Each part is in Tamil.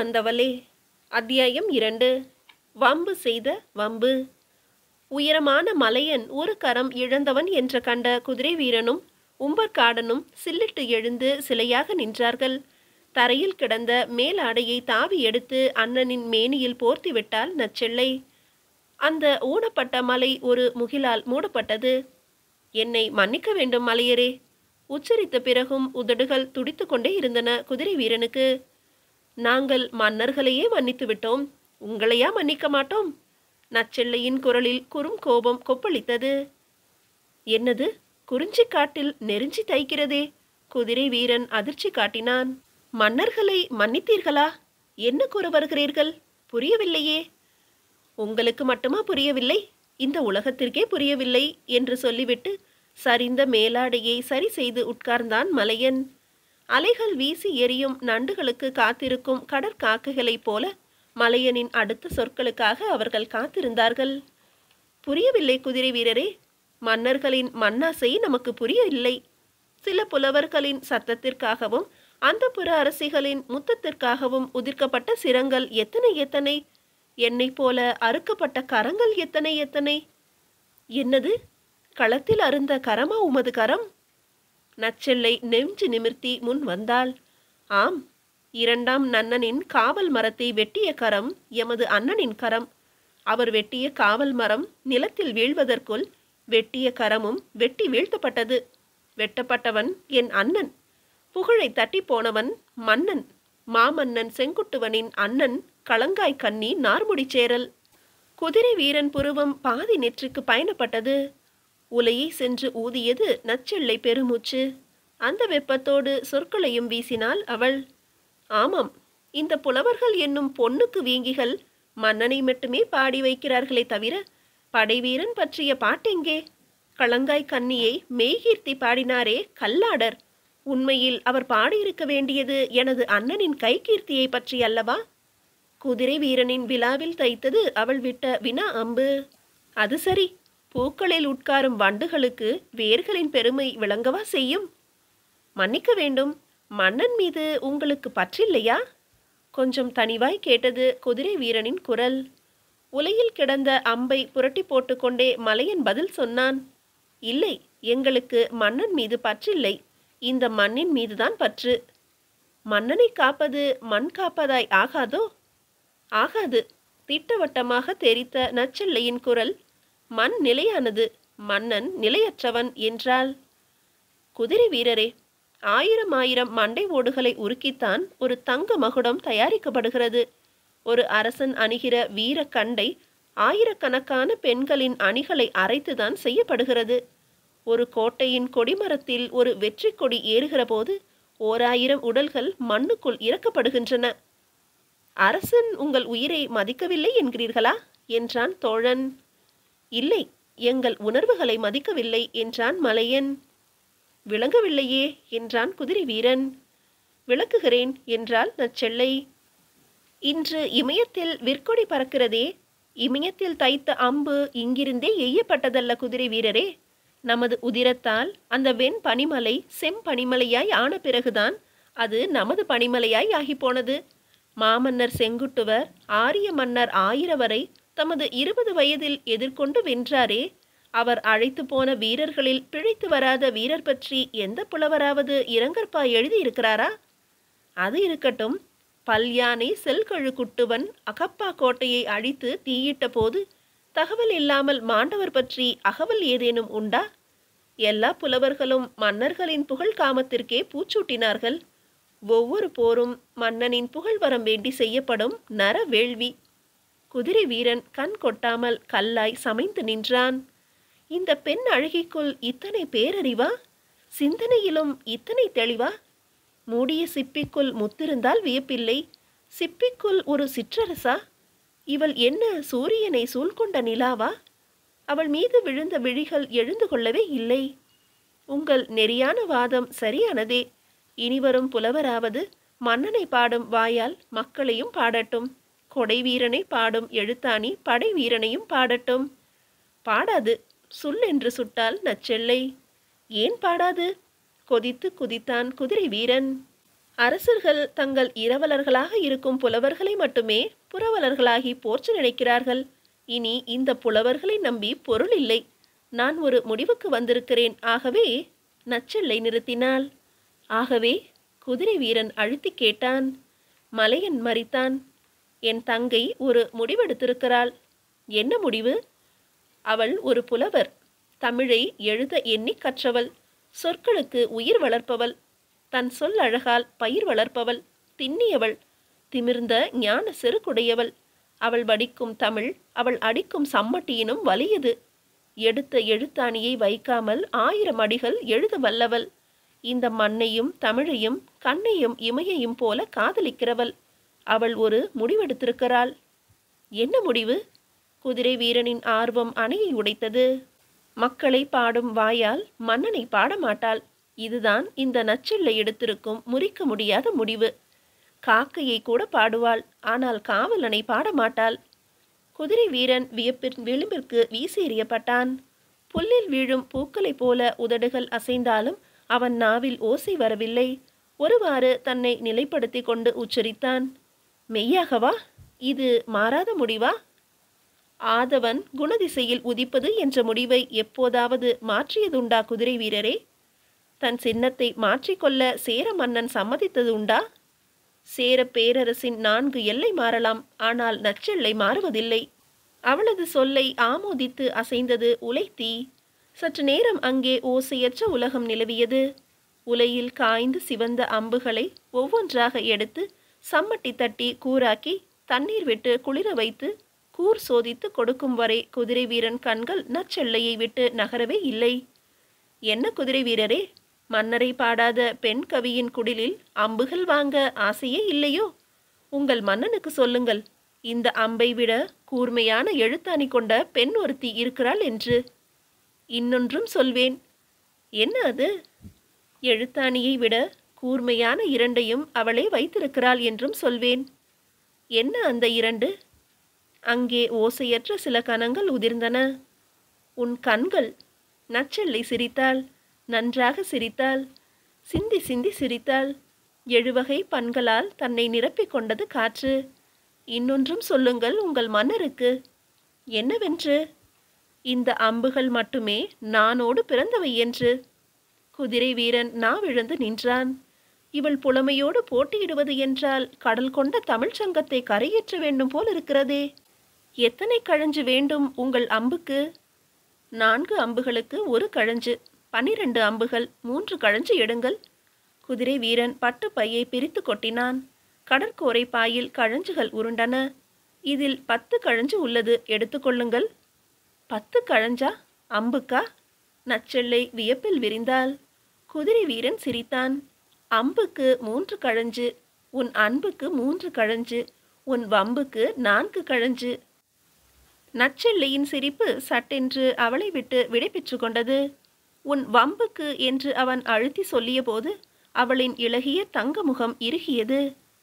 வந்தவளே அத்தியாயம் இரண்டு வம்பு செய்த வம்பு உயரமான மலையன் ஒரு கரம் இழந்தவன் என்ற கண்ட குதிரை வீரனும் உம்பர்காடனும் சில்லிட்டு எழுந்து சிலையாக நின்றார்கள் தரையில் கிடந்த மேலாடையை தாவி எடுத்து அண்ணனின் மேனியில் போர்த்தி விட்டாள் நச்செல்லை அந்த ஊனப்பட்ட மலை ஒரு முகிலால் மூடப்பட்டது என்னை மன்னிக்க வேண்டும் மலையரே உச்சரித்த பிறகும் உதடுகள் துடித்து கொண்டே இருந்தன குதிரை வீரனுக்கு நாங்கள் மன்னர்களையே மன்னித்து விட்டோம் உங்களையா மன்னிக்க மாட்டோம் நச்செல்லையின் குரலில் குறும் கோபம் கொப்பளித்தது என்னது குறிஞ்சி காட்டில் நெருஞ்சி தைக்கிறதே குதிரை வீரன் அதிர்ச்சி காட்டினான் மன்னர்களை மன்னித்தீர்களா என்ன கூற வருகிறீர்கள் புரியவில்லையே உங்களுக்கு மட்டுமா புரியவில்லை இந்த உலகத்திற்கே புரியவில்லை என்று சொல்லிவிட்டு சரிந்த மேலாடையை சரி செய்து உட்கார்ந்தான் மலையன் அலைகள் வீசி எரியும் நண்டுகளுக்கு காத்திருக்கும் கடற்காக்கைகளைப் போல மலையனின் அடுத்த சொற்களுக்காக அவர்கள் காத்திருந்தார்கள் புரியவில்லை குதிரை வீரரே மன்னர்களின் மண்ணாசை நமக்கு புரியவில்லை சில புலவர்களின் சத்தத்திற்காகவும் அந்த புற அரசிகளின் முத்தத்திற்காகவும் உதிர்க்கப்பட்ட சிரங்கள் எத்தனை எத்தனை என்னைப் போல அறுக்கப்பட்ட கரங்கள் எத்தனை எத்தனை என்னது களத்தில் அருந்த கரமா உமது கரம் நச்செல்லை நெஞ்சு நிமிர்த்தி முன் வந்தாள் ஆம் இரண்டாம் நன்னனின் காவல் மரத்தை வெட்டிய கரம் எமது அண்ணனின் கரம் அவர் வெட்டிய காவல் மரம் நிலத்தில் வீழ்வதற்குள் வெட்டிய கரமும் வெட்டி வீழ்த்தப்பட்டது வெட்டப்பட்டவன் என் அண்ணன் புகழை தட்டி போனவன் மன்னன் மாமன்னன் செங்குட்டுவனின் அண்ணன் களங்காய் கண்ணி நார்முடி சேரல் குதிரை வீரன் புருவம் பாதி நெற்றிக்கு பயணப்பட்டது உலையை சென்று ஊதியது நச்செல்லை பெருமூச்சு அந்த வெப்பத்தோடு சொற்களையும் வீசினாள் அவள் ஆமாம் இந்த புலவர்கள் என்னும் பொண்ணுக்கு வீங்கிகள் மன்னனை மட்டுமே பாடி வைக்கிறார்களே தவிர படைவீரன் பற்றிய பாட்டெங்கே களங்காய் கன்னியை மெய்கீர்த்தி பாடினாரே கல்லாடர் உண்மையில் அவர் பாடியிருக்க வேண்டியது எனது அண்ணனின் கைகீர்த்தியை பற்றி அல்லவா குதிரை வீரனின் விழாவில் தைத்தது அவள் விட்ட வினா அம்பு அது சரி பூக்களில் உட்காரும் வண்டுகளுக்கு வேர்களின் பெருமை விளங்கவா செய்யும் மன்னிக்க வேண்டும் மன்னன் மீது உங்களுக்கு பற்றில்லையா கொஞ்சம் தனிவாய் கேட்டது குதிரை வீரனின் குரல் உலையில் கிடந்த அம்பை புரட்டி போட்டுக்கொண்டே மலையன் பதில் சொன்னான் இல்லை எங்களுக்கு மன்னன் மீது பற்றில்லை இந்த மண்ணின் மீதுதான் பற்று மன்னனை காப்பது மண் காப்பதாய் ஆகாதோ ஆகாது திட்டவட்டமாக தெரித்த நச்செல்லையின் குரல் மண் நிலையானது மன்னன் நிலையற்றவன் என்றால் குதிரை வீரரே ஆயிரம் ஆயிரம் மண்டை ஓடுகளை உருக்கித்தான் ஒரு தங்க மகுடம் தயாரிக்கப்படுகிறது ஒரு அரசன் அணிகிற வீர கண்டை ஆயிரக்கணக்கான பெண்களின் அணிகளை அரைத்துதான் செய்யப்படுகிறது ஒரு கோட்டையின் கொடிமரத்தில் ஒரு வெற்றி கொடி ஏறுகிற போது ஓராயிரம் உடல்கள் மண்ணுக்குள் இறக்கப்படுகின்றன அரசன் உங்கள் உயிரை மதிக்கவில்லை என்கிறீர்களா என்றான் தோழன் இல்லை எங்கள் உணர்வுகளை மதிக்கவில்லை என்றான் மலையன் விளங்கவில்லையே என்றான் குதிரை வீரன் விளக்குகிறேன் என்றாள் நச்செல்லை இன்று இமயத்தில் விற்கொடி பறக்கிறதே இமயத்தில் தைத்த அம்பு இங்கிருந்தே எய்யப்பட்டதல்ல குதிரை வீரரே நமது உதிரத்தால் அந்த வெண் பனிமலை செம்பனிமலையாய் ஆன பிறகுதான் அது நமது பனிமலையாய் ஆகிப்போனது மாமன்னர் செங்குட்டுவர் ஆரிய மன்னர் ஆயிரவரை தமது இருபது வயதில் எதிர்கொண்டு வென்றாரே அவர் அழைத்து போன வீரர்களில் பிழைத்து வராத வீரர் பற்றி எந்த புலவராவது இரங்கற்பா எழுதியிருக்கிறாரா அது இருக்கட்டும் பல்யானை செல்கழு குட்டுவன் அகப்பா கோட்டையை அழித்து தீயிட்ட போது தகவல் இல்லாமல் மாண்டவர் பற்றி அகவல் ஏதேனும் உண்டா எல்லா புலவர்களும் மன்னர்களின் புகழ் காமத்திற்கே பூச்சூட்டினார்கள் ஒவ்வொரு போரும் மன்னனின் புகழ் வரம் வேண்டி செய்யப்படும் நர வேள்வி குதிரை வீரன் கண் கொட்டாமல் கல்லாய் சமைந்து நின்றான் இந்த பெண் அழகிக்குள் இத்தனை பேரறிவா சிந்தனையிலும் இத்தனை தெளிவா மூடிய சிப்பிக்குள் முத்திருந்தால் வியப்பில்லை சிப்பிக்குள் ஒரு சிற்றரசா இவள் என்ன சூரியனை சூழ்கொண்ட நிலாவா அவள் மீது விழுந்த விழிகள் எழுந்து கொள்ளவே இல்லை உங்கள் நெறியான வாதம் சரியானதே இனிவரும் புலவராவது மன்னனை பாடும் வாயால் மக்களையும் பாடட்டும் கொடை வீரனை பாடும் எழுத்தாணி படை வீரனையும் பாடட்டும் பாடாது சுல் என்று சுட்டால் நச்செல்லை ஏன் பாடாது கொதித்து குதித்தான் குதிரை வீரன் அரசர்கள் தங்கள் இரவலர்களாக இருக்கும் புலவர்களை மட்டுமே புரவலர்களாகி போற்ற நினைக்கிறார்கள் இனி இந்த புலவர்களை நம்பி பொருள் இல்லை நான் ஒரு முடிவுக்கு வந்திருக்கிறேன் ஆகவே நச்செல்லை நிறுத்தினாள் ஆகவே குதிரை வீரன் அழுத்தி கேட்டான் மலையன் மறித்தான் என் தங்கை ஒரு முடிவெடுத்திருக்கிறாள் என்ன முடிவு அவள் ஒரு புலவர் தமிழை எழுத எண்ணி கற்றவள் சொற்களுக்கு உயிர் வளர்ப்பவள் தன் சொல் அழகால் பயிர் வளர்ப்பவள் திண்ணியவள் திமிர்ந்த ஞான செருக்குடையவள் அவள் வடிக்கும் தமிழ் அவள் அடிக்கும் சம்மட்டியினும் வலியது எடுத்த எழுத்தாணியை வைக்காமல் ஆயிரம் அடிகள் எழுத வல்லவள் இந்த மண்ணையும் தமிழையும் கண்ணையும் இமையையும் போல காதலிக்கிறவள் அவள் ஒரு முடிவெடுத்திருக்கிறாள் என்ன முடிவு குதிரை வீரனின் ஆர்வம் அணையை உடைத்தது மக்களை பாடும் வாயால் மன்னனை பாடமாட்டாள் இதுதான் இந்த நச்செல்லை எடுத்திருக்கும் முறிக்க முடியாத முடிவு காக்கையை கூட பாடுவாள் ஆனால் காவலனை பாடமாட்டாள் குதிரை வீரன் வியப்பின் விளிம்பிற்கு வீசி எறியப்பட்டான் புல்லில் வீழும் பூக்களைப் போல உதடுகள் அசைந்தாலும் அவன் நாவில் ஓசை வரவில்லை ஒருவாறு தன்னை நிலைப்படுத்தி கொண்டு உச்சரித்தான் மெய்யாகவா இது மாறாத முடிவா ஆதவன் குணதிசையில் உதிப்பது என்ற முடிவை எப்போதாவது மாற்றியதுண்டா குதிரை வீரரே தன் சின்னத்தை மாற்றிக்கொள்ள சேர மன்னன் சம்மதித்தது உண்டா சேர பேரரசின் நான்கு எல்லை மாறலாம் ஆனால் நச்செல்லை மாறுவதில்லை அவளது சொல்லை ஆமோதித்து அசைந்தது உலைத்தீ சற்று நேரம் அங்கே ஓசையற்ற உலகம் நிலவியது உலையில் காய்ந்து சிவந்த அம்புகளை ஒவ்வொன்றாக எடுத்து சம்மட்டி தட்டி கூராக்கி தண்ணீர் விட்டு குளிர வைத்து கூர் சோதித்து கொடுக்கும் வரை குதிரை வீரன் கண்கள் நச்செல்லையை விட்டு நகரவே இல்லை என்ன குதிரை வீரரே மன்னரை பாடாத பெண் கவியின் குடிலில் அம்புகள் வாங்க ஆசையே இல்லையோ உங்கள் மன்னனுக்கு சொல்லுங்கள் இந்த அம்பை விட கூர்மையான எழுத்தாணி கொண்ட பெண் ஒருத்தி இருக்கிறாள் என்று இன்னொன்றும் சொல்வேன் என்ன அது எழுத்தாணியை விட கூர்மையான இரண்டையும் அவளே வைத்திருக்கிறாள் என்றும் சொல்வேன் என்ன அந்த இரண்டு அங்கே ஓசையற்ற சில கணங்கள் உதிர்ந்தன உன் கண்கள் நச்செல்லை சிரித்தாள் நன்றாக சிரித்தாள் சிந்தி சிந்தி சிரித்தாள் எழுவகை பண்களால் தன்னை நிரப்பிக் கொண்டது காற்று இன்னொன்றும் சொல்லுங்கள் உங்கள் மன்னருக்கு என்னவென்று இந்த அம்புகள் மட்டுமே நானோடு பிறந்தவை என்று குதிரை வீரன் நாவிழந்து நின்றான் இவள் புலமையோடு போட்டியிடுவது என்றால் கடல் கொண்ட தமிழ்ச் சங்கத்தை கரையேற்ற வேண்டும் போல் இருக்கிறதே எத்தனை கழஞ்சு வேண்டும் உங்கள் அம்புக்கு நான்கு அம்புகளுக்கு ஒரு கழஞ்சு பன்னிரண்டு அம்புகள் மூன்று கழஞ்சு எடுங்கள் குதிரை வீரன் பட்டு பையை பிரித்து கொட்டினான் கடற்கோரை பாயில் கழஞ்சுகள் உருண்டன இதில் பத்து கழஞ்சு உள்ளது எடுத்துக்கொள்ளுங்கள் பத்து கழஞ்சா அம்புக்கா நச்செல்லை வியப்பில் விரிந்தாள் குதிரை வீரன் சிரித்தான் அம்புக்கு மூன்று கழஞ்சு உன் அன்புக்கு மூன்று கழஞ்சு உன் வம்புக்கு நான்கு கழஞ்சு நச்செல்லையின் சிரிப்பு சட்டென்று அவளை விட்டு விடைபெற்று கொண்டது உன் வம்புக்கு என்று அவன் அழுத்தி சொல்லியபோது அவளின் இளகிய தங்க முகம் இறுகியது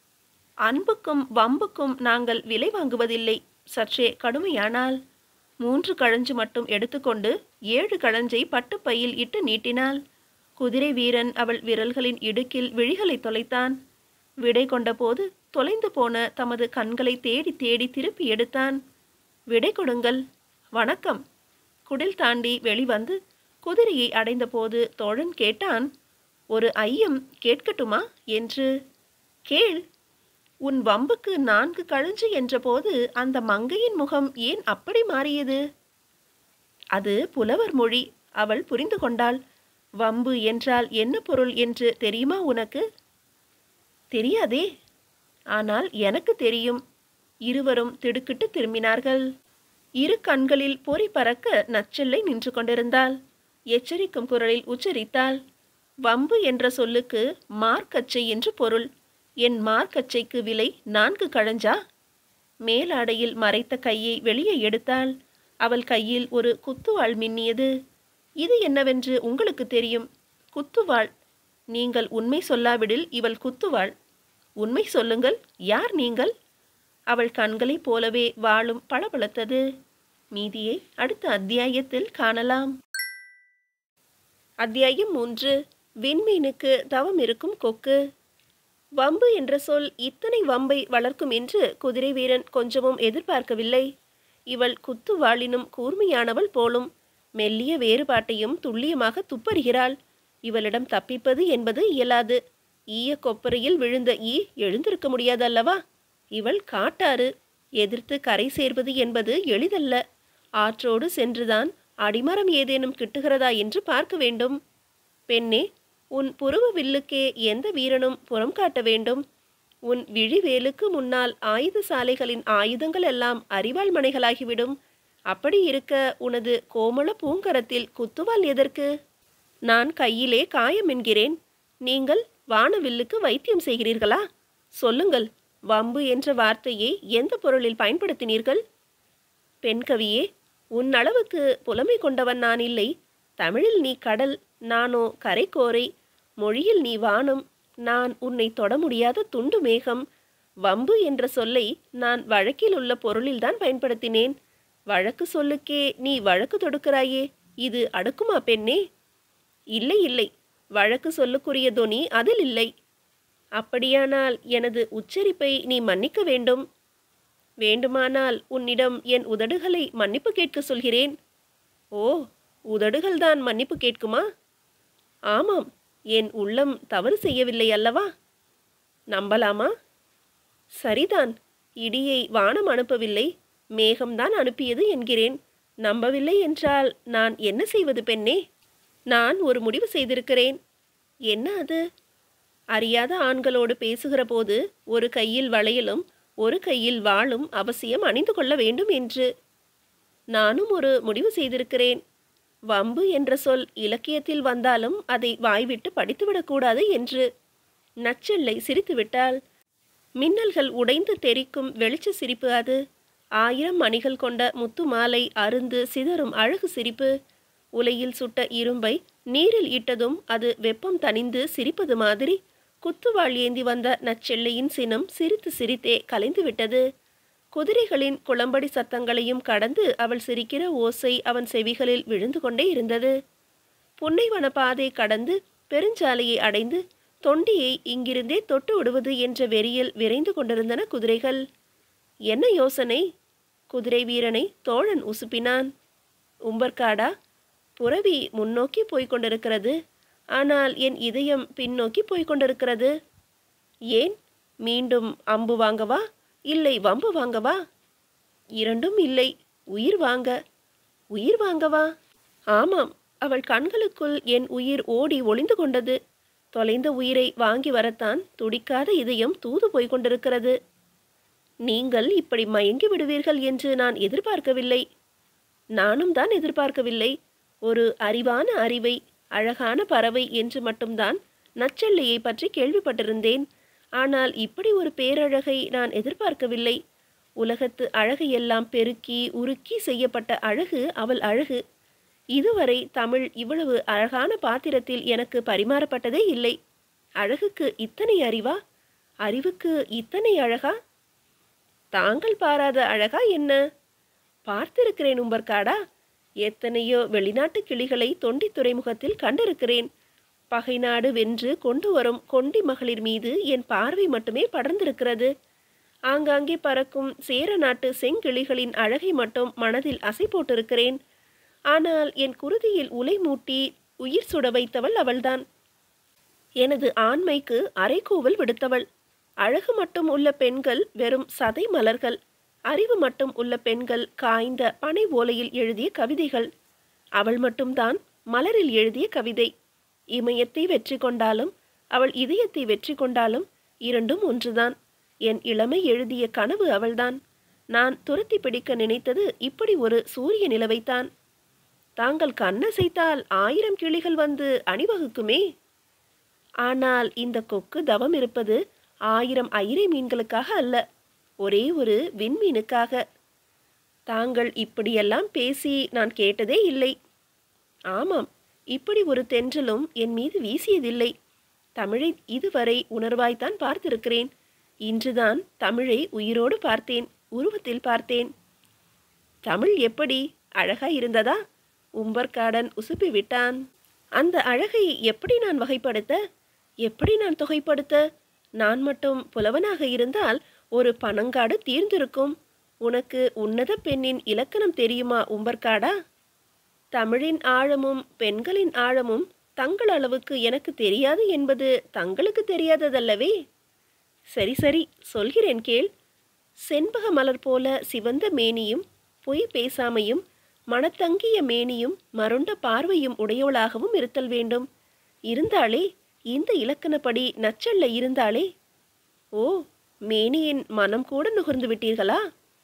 அன்புக்கும் வம்புக்கும் நாங்கள் விலை வாங்குவதில்லை சற்றே கடுமையானால் மூன்று கழஞ்சு மட்டும் எடுத்துக்கொண்டு ஏழு கழஞ்சை பட்டுப்பையில் இட்டு நீட்டினாள் குதிரை வீரன் அவள் விரல்களின் இடுக்கில் விழிகளை தொலைத்தான் விடை கொண்டபோது தொலைந்து போன தமது கண்களை தேடி தேடி திருப்பி எடுத்தான் விடை கொடுங்கள் வணக்கம் குடில் தாண்டி வெளிவந்து குதிரையை அடைந்தபோது தோழன் கேட்டான் ஒரு ஐயம் கேட்கட்டுமா என்று கேள் உன் வம்புக்கு நான்கு கழஞ்சு என்றபோது அந்த மங்கையின் முகம் ஏன் அப்படி மாறியது அது புலவர் மொழி அவள் புரிந்து கொண்டாள் வம்பு என்றால் என்ன பொருள் என்று தெரியுமா உனக்கு தெரியாதே ஆனால் எனக்கு தெரியும் இருவரும் திடுக்கிட்டு திரும்பினார்கள் இரு கண்களில் பொறி பறக்க நச்செல்லை நின்று கொண்டிருந்தாள் எச்சரிக்கும் குரலில் உச்சரித்தாள் வம்பு என்ற சொல்லுக்கு மார்க்கச்சை என்று பொருள் என் மார்க்கச்சைக்கு விலை நான்கு கழஞ்சா மேலாடையில் மறைத்த கையை வெளியே எடுத்தாள் அவள் கையில் ஒரு குத்துவாள் மின்னியது இது என்னவென்று உங்களுக்கு தெரியும் குத்துவாள் நீங்கள் உண்மை சொல்லாவிடில் இவள் குத்துவாள் உண்மை சொல்லுங்கள் யார் நீங்கள் அவள் கண்களைப் போலவே வாளும் பளபளத்தது மீதியை அடுத்த அத்தியாயத்தில் காணலாம் அத்தியாயம் மூன்று விண்மீனுக்கு தவம் இருக்கும் கொக்கு வம்பு என்ற சொல் இத்தனை வம்பை வளர்க்கும் என்று குதிரை வீரன் கொஞ்சமும் எதிர்பார்க்கவில்லை இவள் குத்து வாளினும் கூர்மையானவள் போலும் மெல்லிய வேறுபாட்டையும் துல்லியமாக துப்பறிகிறாள் இவளிடம் தப்பிப்பது என்பது இயலாது ஈய கொப்பரையில் விழுந்த ஈ எழுந்திருக்க முடியாதல்லவா இவள் காட்டாறு எதிர்த்து கரை சேர்வது என்பது எளிதல்ல ஆற்றோடு சென்றுதான் அடிமரம் ஏதேனும் கிட்டுகிறதா என்று பார்க்க வேண்டும் பெண்ணே உன் புருவ வில்லுக்கே எந்த வீரனும் புறம் காட்ட வேண்டும் உன் விழிவேலுக்கு முன்னால் ஆயுத சாலைகளின் ஆயுதங்கள் எல்லாம் அரிவாள் மனைகளாகிவிடும் அப்படி இருக்க உனது கோமள பூங்கரத்தில் குத்துவால் எதற்கு நான் கையிலே காயம் என்கிறேன் நீங்கள் வானவில்லுக்கு வைத்தியம் செய்கிறீர்களா சொல்லுங்கள் வம்பு என்ற வார்த்தையை எந்த பொருளில் பயன்படுத்தினீர்கள் பெண் கவியே உன் அளவுக்கு புலமை கொண்டவன் நான் இல்லை தமிழில் நீ கடல் நானோ கரைக்கோரை மொழியில் நீ வானம் நான் உன்னை தொட முடியாத துண்டு மேகம் வம்பு என்ற சொல்லை நான் வழக்கில் உள்ள பொருளில்தான் பயன்படுத்தினேன் வழக்கு சொல்லுக்கே நீ வழக்கு தொடுக்கிறாயே இது அடுக்குமா பெண்ணே இல்லை இல்லை வழக்கு சொல்லுக்குரிய தொனி அதில் இல்லை அப்படியானால் எனது உச்சரிப்பை நீ மன்னிக்க வேண்டும் வேண்டுமானால் உன்னிடம் என் உதடுகளை மன்னிப்பு கேட்க சொல்கிறேன் ஓ உதடுகள்தான் மன்னிப்பு கேட்குமா ஆமாம் என் உள்ளம் தவறு செய்யவில்லை அல்லவா நம்பலாமா சரிதான் இடியை வானம் அனுப்பவில்லை மேகம்தான் அனுப்பியது என்கிறேன் நம்பவில்லை என்றால் நான் என்ன செய்வது பெண்ணே நான் ஒரு முடிவு செய்திருக்கிறேன் என்ன அது அறியாத ஆண்களோடு பேசுகிற போது ஒரு கையில் வளையலும் ஒரு கையில் வாளும் அவசியம் அணிந்து கொள்ள வேண்டும் என்று நானும் ஒரு முடிவு செய்திருக்கிறேன் வம்பு என்ற சொல் இலக்கியத்தில் வந்தாலும் அதை வாய்விட்டு படித்துவிடக்கூடாது என்று நச்செல்லை சிரித்துவிட்டாள் மின்னல்கள் உடைந்து தெரிக்கும் வெளிச்ச சிரிப்பு அது ஆயிரம் மணிகள் கொண்ட முத்து மாலை அருந்து சிதறும் அழகு சிரிப்பு உலையில் சுட்ட இரும்பை நீரில் இட்டதும் அது வெப்பம் தணிந்து சிரிப்பது மாதிரி குத்துவாள் ஏந்தி வந்த நச்செல்லையின் சினம் சிரித்து சிரித்தே கலைந்து விட்டது குதிரைகளின் குளம்படி சத்தங்களையும் கடந்து அவள் சிரிக்கிற ஓசை அவன் செவிகளில் விழுந்து கொண்டே இருந்தது புன்னைவன பாதை கடந்து பெருஞ்சாலையை அடைந்து தொண்டியை இங்கிருந்தே தொட்டு விடுவது என்ற வெறியில் விரைந்து கொண்டிருந்தன குதிரைகள் என்ன யோசனை குதிரை வீரனை தோழன் உசுப்பினான் உம்பர்காடா புறவி முன்னோக்கி போய்க் கொண்டிருக்கிறது ஆனால் என் இதயம் பின்னோக்கி போய்க் கொண்டிருக்கிறது ஏன் மீண்டும் அம்பு வாங்கவா இல்லை வம்பு வாங்கவா இரண்டும் இல்லை உயிர் வாங்க உயிர் வாங்கவா ஆமாம் அவள் கண்களுக்குள் என் உயிர் ஓடி ஒளிந்து கொண்டது தொலைந்த உயிரை வாங்கி வரத்தான் துடிக்காத இதயம் தூது போய்க் கொண்டிருக்கிறது நீங்கள் இப்படி மயங்கி விடுவீர்கள் என்று நான் எதிர்பார்க்கவில்லை நானும் தான் எதிர்பார்க்கவில்லை ஒரு அறிவான அறிவை அழகான பறவை என்று மட்டும்தான் நச்செல்லையை பற்றி கேள்விப்பட்டிருந்தேன் ஆனால் இப்படி ஒரு பேரழகை நான் எதிர்பார்க்கவில்லை உலகத்து அழகையெல்லாம் பெருக்கி உருக்கி செய்யப்பட்ட அழகு அவள் அழகு இதுவரை தமிழ் இவ்வளவு அழகான பாத்திரத்தில் எனக்கு பரிமாறப்பட்டதே இல்லை அழகுக்கு இத்தனை அறிவா அறிவுக்கு இத்தனை அழகா தாங்கள் பாராத அழகா என்ன பார்த்திருக்கிறேன் உம்பர்காடா எத்தனையோ வெளிநாட்டு கிளிகளை தொண்டி துறைமுகத்தில் கண்டிருக்கிறேன் பகை நாடு வென்று கொண்டு வரும் கொண்டி மகளிர் மீது என் பார்வை மட்டுமே படர்ந்திருக்கிறது ஆங்காங்கே பறக்கும் சேர நாட்டு செங்கிளிகளின் அழகை மட்டும் மனதில் அசை போட்டிருக்கிறேன் ஆனால் என் குருதியில் உலை மூட்டி உயிர் சுட வைத்தவள் அவள்தான் எனது ஆண்மைக்கு அரைக்கூவல் விடுத்தவள் அழகு மட்டும் உள்ள பெண்கள் வெறும் சதை மலர்கள் அறிவு மட்டும் உள்ள பெண்கள் காய்ந்த பனை ஓலையில் எழுதிய கவிதைகள் அவள் மட்டும்தான் மலரில் எழுதிய கவிதை இமயத்தை வெற்றி கொண்டாலும் அவள் இதயத்தை வெற்றி கொண்டாலும் இரண்டும் ஒன்றுதான் என் இளமை எழுதிய கனவு அவள்தான் நான் துரத்தி பிடிக்க நினைத்தது இப்படி ஒரு சூரிய நிலவைத்தான் தாங்கள் கண்ணசைத்தால் ஆயிரம் கிளிகள் வந்து அணிவகுக்குமே ஆனால் இந்த கொக்கு தவம் இருப்பது ஆயிரம் ஐரை மீன்களுக்காக அல்ல ஒரே ஒரு விண்மீனுக்காக தாங்கள் இப்படியெல்லாம் பேசி நான் கேட்டதே இல்லை ஆமாம் இப்படி ஒரு தென்றலும் என் மீது வீசியதில்லை தமிழை இதுவரை உணர்வாய்த்தான் பார்த்திருக்கிறேன் இன்றுதான் தமிழை உயிரோடு பார்த்தேன் உருவத்தில் பார்த்தேன் தமிழ் எப்படி அழகா இருந்ததா உம்பர்காடன் உசுப்பி விட்டான் அந்த அழகை எப்படி நான் வகைப்படுத்த எப்படி நான் தொகைப்படுத்த நான் மட்டும் புலவனாக இருந்தால் ஒரு பனங்காடு தீர்ந்திருக்கும் உனக்கு உன்னத பெண்ணின் இலக்கணம் தெரியுமா உம்பர்காடா தமிழின் ஆழமும் பெண்களின் ஆழமும் தங்கள் அளவுக்கு எனக்கு தெரியாது என்பது தங்களுக்கு தெரியாததல்லவே சரி சரி சொல்கிறேன் கேள் செண்பக மலர் போல சிவந்த மேனியும் பொய் பேசாமையும் மனத்தங்கிய மேனியும் மருண்ட பார்வையும் உடையவளாகவும் இருத்தல் வேண்டும் இருந்தாளே இந்த இலக்கணப்படி நச்சல்ல இருந்தாளே ஓ மேனியின் மனம் கூட நுகர்ந்து விட்டீர்களா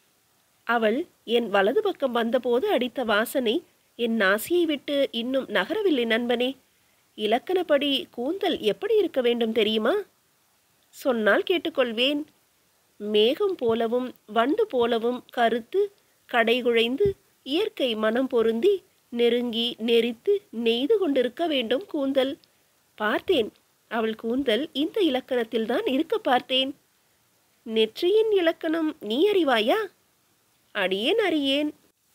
அவள் என் வலது பக்கம் வந்தபோது அடித்த வாசனை என் நாசியை விட்டு இன்னும் நகரவில்லை நண்பனே இலக்கணப்படி கூந்தல் எப்படி இருக்க வேண்டும் தெரியுமா சொன்னால் கேட்டுக்கொள்வேன் மேகம் போலவும் வண்டு போலவும் கருத்து கடைகுழைந்து இயற்கை மனம் பொருந்தி நெருங்கி நெறித்து நெய்து கொண்டிருக்க வேண்டும் கூந்தல் பார்த்தேன் அவள் கூந்தல் இந்த இலக்கணத்தில்தான் இருக்க பார்த்தேன் நெற்றியின் இலக்கணம் நீ அறிவாயா அடியேன் அறியேன்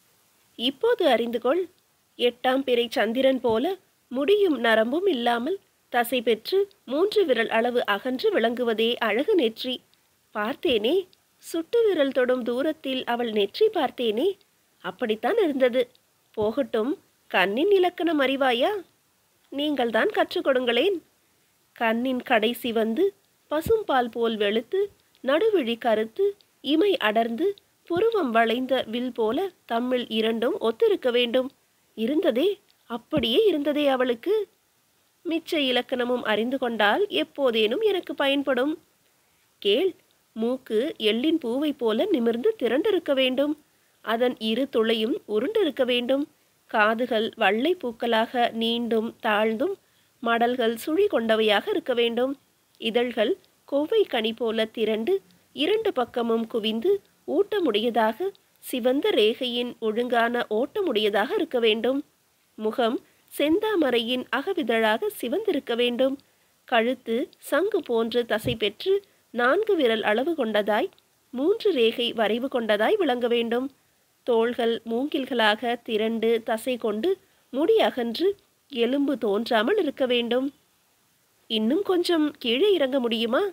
இப்போது அறிந்து கொள் எட்டாம் பிறை சந்திரன் போல முடியும் நரம்பும் இல்லாமல் தசை பெற்று மூன்று விரல் அளவு அகன்று விளங்குவதே அழகு நெற்றி பார்த்தேனே சுட்டு விரல் தொடும் தூரத்தில் அவள் நெற்றி பார்த்தேனே அப்படித்தான் இருந்தது போகட்டும் கண்ணின் இலக்கணம் அறிவாயா நீங்கள்தான் கற்றுக் கொடுங்களேன் கண்ணின் கடைசி வந்து பசும்பால் போல் வெளுத்து நடுவிழி கருத்து இமை அடர்ந்து புருவம் வளைந்த வில் போல தம்மில் இரண்டும் ஒத்திருக்க வேண்டும் இருந்ததே அப்படியே இருந்ததே அவளுக்கு மிச்ச இலக்கணமும் அறிந்து கொண்டால் எப்போதேனும் எனக்கு பயன்படும் கேள் மூக்கு எள்ளின் பூவைப் போல நிமிர்ந்து திரண்டிருக்க வேண்டும் அதன் இரு துளையும் உருண்டிருக்க வேண்டும் காதுகள் வள்ளை பூக்களாக நீண்டும் தாழ்ந்தும் மடல்கள் சுழி கொண்டவையாக இருக்க வேண்டும் இதழ்கள் கொவ்வை கனி போல திரண்டு இரண்டு பக்கமும் குவிந்து ஊட்டமுடையதாக சிவந்த ரேகையின் ஒழுங்கான ஓட்டமுடையதாக இருக்க வேண்டும் முகம் செந்தாமரையின் அகவிதழாக சிவந்திருக்க வேண்டும் கழுத்து சங்கு போன்று தசை பெற்று நான்கு விரல் அளவு கொண்டதாய் மூன்று ரேகை வரைவு கொண்டதாய் விளங்க வேண்டும் தோள்கள் மூங்கில்களாக திரண்டு தசை கொண்டு முடி அகன்று எலும்பு தோன்றாமல் இருக்க வேண்டும் இன்னும் கொஞ்சம் கீழே இறங்க முடியுமா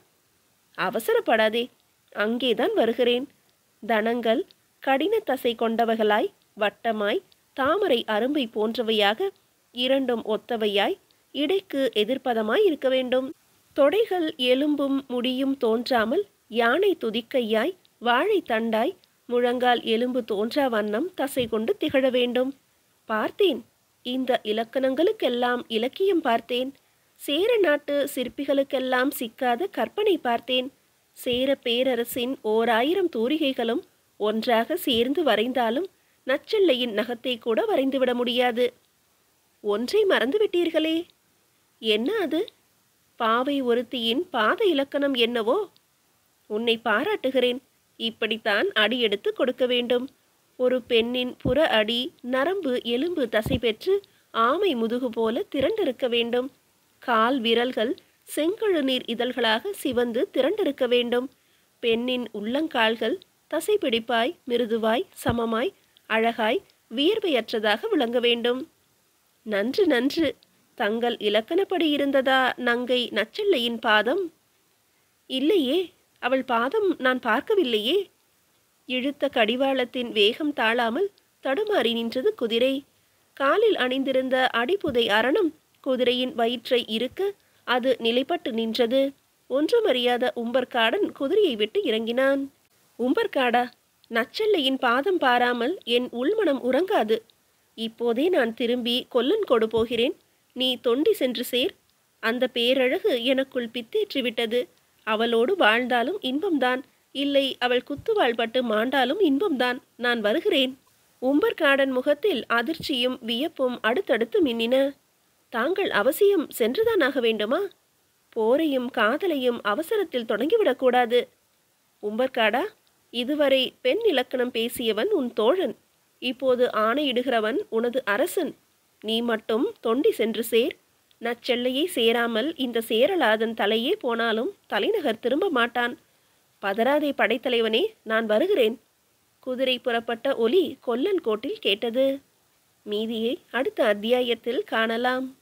அவசரப்படாதே அங்கேதான் வருகிறேன் தனங்கள் கடின தசை கொண்டவர்களாய் வட்டமாய் தாமரை அரும்பை போன்றவையாக இரண்டும் ஒத்தவையாய் இடைக்கு எதிர்ப்பதமாய் இருக்க வேண்டும் தொடைகள் எலும்பும் முடியும் தோன்றாமல் யானை துதிக்கையாய் வாழை தண்டாய் முழங்கால் எலும்பு தோன்றா வண்ணம் தசை கொண்டு திகழ வேண்டும் பார்த்தேன் இந்த இலக்கணங்களுக்கெல்லாம் இலக்கியம் பார்த்தேன் சேர நாட்டு சிற்பிகளுக்கெல்லாம் சிக்காத கற்பனை பார்த்தேன் சேர பேரரசின் ஓர் ஆயிரம் தூரிகைகளும் ஒன்றாக சேர்ந்து வரைந்தாலும் நச்செல்லையின் நகத்தை கூட வரைந்துவிட முடியாது ஒன்றை மறந்துவிட்டீர்களே என்ன அது பாவை ஒருத்தியின் பாத இலக்கணம் என்னவோ உன்னை பாராட்டுகிறேன் இப்படித்தான் அடி எடுத்து கொடுக்க வேண்டும் ஒரு பெண்ணின் புற அடி நரம்பு எலும்பு தசை பெற்று ஆமை முதுகு போல திரண்டிருக்க வேண்டும் கால் விரல்கள் செங்கழுநீர் இதழ்களாக சிவந்து திரண்டிருக்க வேண்டும் பெண்ணின் உள்ளங்கால்கள் தசைப்பிடிப்பாய் மிருதுவாய் சமமாய் அழகாய் வியர்வையற்றதாக விளங்க வேண்டும் நன்று நன்று தங்கள் இலக்கணப்படி இருந்ததா நங்கை நச்செல்லையின் பாதம் இல்லையே அவள் பாதம் நான் பார்க்கவில்லையே இழுத்த கடிவாளத்தின் வேகம் தாழாமல் தடுமாறி நின்றது குதிரை காலில் அணிந்திருந்த அடிப்புதை அரணம் குதிரையின் வயிற்றை இருக்க அது நிலைப்பட்டு நின்றது ஒன்றுமறியாத உம்பர்காடன் குதிரையை விட்டு இறங்கினான் உம்பர்காடா நச்செல்லையின் பாதம் பாராமல் என் உள்மனம் உறங்காது இப்போதே நான் திரும்பி கொல்லன் கொடு போகிறேன் நீ தொண்டி சென்று சேர் அந்த பேரழகு எனக்குள் பித்தேற்றி விட்டது அவளோடு வாழ்ந்தாலும் இன்பம்தான் இல்லை அவள் குத்துவாள் பட்டு மாண்டாலும் இன்பம்தான் நான் வருகிறேன் உம்பர்காடன் முகத்தில் அதிர்ச்சியும் வியப்பும் அடுத்தடுத்து மின்னின தாங்கள் அவசியம் சென்றுதான் ஆக வேண்டுமா போரையும் காதலையும் அவசரத்தில் தொடங்கிவிடக்கூடாது உம்பர்காடா இதுவரை பெண் இலக்கணம் பேசியவன் உன் தோழன் இப்போது ஆணையிடுகிறவன் உனது அரசன் நீ மட்டும் தொண்டி சென்று சேர் நச்செல்லையை சேராமல் இந்த சேரலாதன் தலையே போனாலும் தலைநகர் திரும்ப மாட்டான் பதறாதே படைத்தலைவனே நான் வருகிறேன் குதிரை புறப்பட்ட ஒலி கொல்லன் கோட்டில் கேட்டது மீதியை அடுத்த அத்தியாயத்தில் காணலாம்